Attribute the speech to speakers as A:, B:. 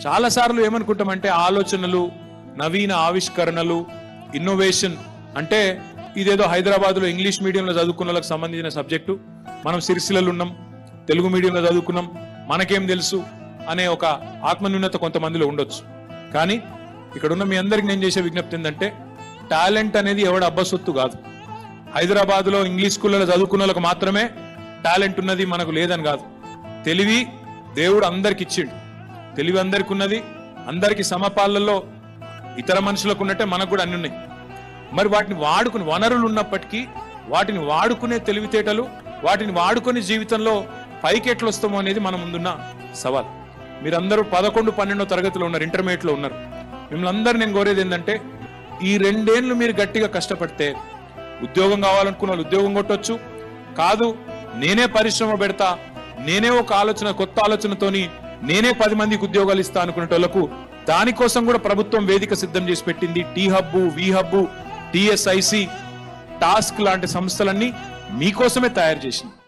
A: చాలా సార్లు ఏమనుకుంటామంటే ఆలోచనలు నవీన ఆవిష్కరణలు ఇన్నోవేషన్ అంటే ఇదేదో హైదరాబాద్ లో ఇంగ్లీష్ మీడియంలో చదువుకున్న వాళ్ళకి సంబంధించిన సబ్జెక్టు మనం సిరిసిలలో ఉన్నాం తెలుగు మీడియంలో చదువుకున్నాం మనకేం తెలుసు అనే ఒక ఆత్మన్యూనత కొంతమందిలో ఉండొచ్చు కానీ ఇక్కడ ఉన్న మీ అందరికి నేను చేసే విజ్ఞప్తి ఏంటంటే టాలెంట్ అనేది ఎవడ అబ్బసొత్తు కాదు హైదరాబాద్ లో ఇంగ్లీష్ స్కూళ్ళలో చదువుకున్న వాళ్ళకి మాత్రమే టాలెంట్ ఉన్నది మనకు లేదని కాదు తెలివి దేవుడు అందరికి ఇచ్చిండు తెలివి అందరికి ఉన్నది అందరికి సమపాలలో ఇతర మనుషులకు ఉన్నట్టే మనకు కూడా అన్ని ఉన్నాయి మరి వాటిని వాడుకుని వనరులు ఉన్నప్పటికీ వాటిని వాడుకునే తెలివితేటలు వాటిని వాడుకునే జీవితంలో పైకి ఎట్లా వస్తామో అనేది మన ముందున్న సవాల్ మీరందరూ పదకొండు పన్నెండో తరగతిలో ఉన్నారు ఇంటర్మీడియట్ లో ఉన్నారు మిమ్మల్ని అందరూ నేను కోరేది ఏంటంటే ఈ రెండేళ్లు మీరు గట్టిగా కష్టపడితే ఉద్యోగం కావాలనుకున్న వాళ్ళు ఉద్యోగం కొట్టొచ్చు కాదు నేనే పరిశ్రమ పెడతా నేనే ఒక ఆలోచన కొత్త ఆలోచనతోని నేనే పది మందికి ఉద్యోగాలు ఇస్తా అనుకునేటోళ్లకు దానికోసం కూడా ప్రభుత్వం వేదిక సిద్ధం చేసి పెట్టింది T hub V hub TSIC TASK లాంటి సంస్థలన్నీ మీకోసమే తయారు చేసింది